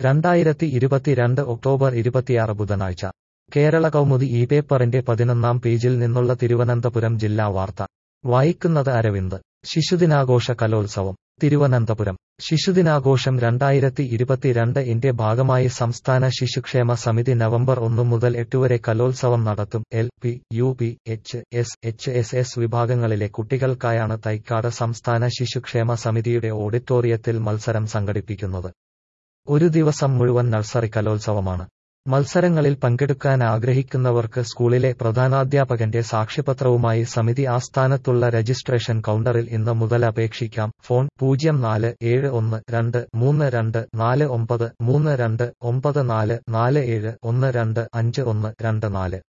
രണ്ടായിരത്തി ഇരുപത്തിരണ്ട് ഒക്ടോബർ ഇരുപത്തിയാറ് ബുധനാഴ്ച കേരള കൗമുദി ഈ പേപ്പറിന്റെ പതിനൊന്നാം പേജിൽ നിന്നുള്ള തിരുവനന്തപുരം ജില്ലാ വാർത്ത വായിക്കുന്നത് അരവിന്ദ് ശിശുദിനാഘോഷ കലോത്സവം തിരുവനന്തപുരം ശിശുദിനാഘോഷം രണ്ടായിരത്തി ഇരുപത്തിരണ്ട് ഇന്റെ ഭാഗമായി സംസ്ഥാന ശിശുക്ഷേമ സമിതി നവംബർ ഒന്ന് മുതൽ എട്ട് വരെ കലോത്സവം നടത്തും L P U P H S H S S വിഭാഗങ്ങളിലെ കുട്ടികൾക്കായാണ് തൈക്കാട് സംസ്ഥാന ശിശുക്ഷേമ സമിതിയുടെ ഓഡിറ്റോറിയത്തിൽ മത്സരം സംഘടിപ്പിക്കുന്നത് ഒരു ദിവസം മുഴുവൻ നഴ്സറി കലോത്സവമാണ് മത്സരങ്ങളിൽ പങ്കെടുക്കാൻ ആഗ്രഹിക്കുന്നവർക്ക് സ്കൂളിലെ പ്രധാനാധ്യാപകന്റെ സാക്ഷ്യപത്രവുമായി സമിതി ആസ്ഥാനത്തുള്ള രജിസ്ട്രേഷൻ കൗണ്ടറിൽ ഇന്ന് മുതൽ അപേക്ഷിക്കാം ഫോൺ പൂജ്യം നാല് ഏഴ് ഒന്ന് രണ്ട് മൂന്ന് രണ്ട് നാല് ഒമ്പത് മൂന്ന് രണ്ട് ഒമ്പത് നാല് നാല് ഏഴ് ഒന്ന് രണ്ട് അഞ്ച് ഒന്ന് രണ്ട് നാല്